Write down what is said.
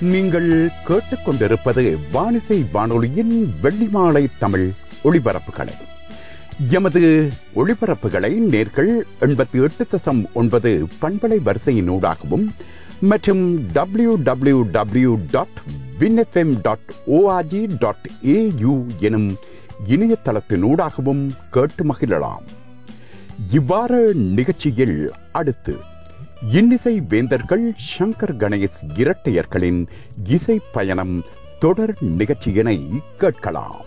நீங்கள் கேட்டுக்கொண்டிருப்பது வானிசை வானொலியின் வெள்ளிமாலை தமிழ் ஒளிபரப்புகளை எமது ஒளிபரப்புகளை நேர்கள் எண்பத்தி எட்டு தசம் ஒன்பது பண்பலை வரிசையினூடாகவும் மற்றும் W W W dot WinFM dot ORG dot AU எனும் இணையதளத்தினூடாகவும் கேட்டு மகிழலாம் இவ்வாறு நிகழ்ச்சியில் அடுத்து இன்னிசை வேந்தர்கள் சங்கர் கணேஷ் இரட்டையர்களின் இசை பயணம் தொடர் நிகழ்ச்சியினை கேட்கலாம்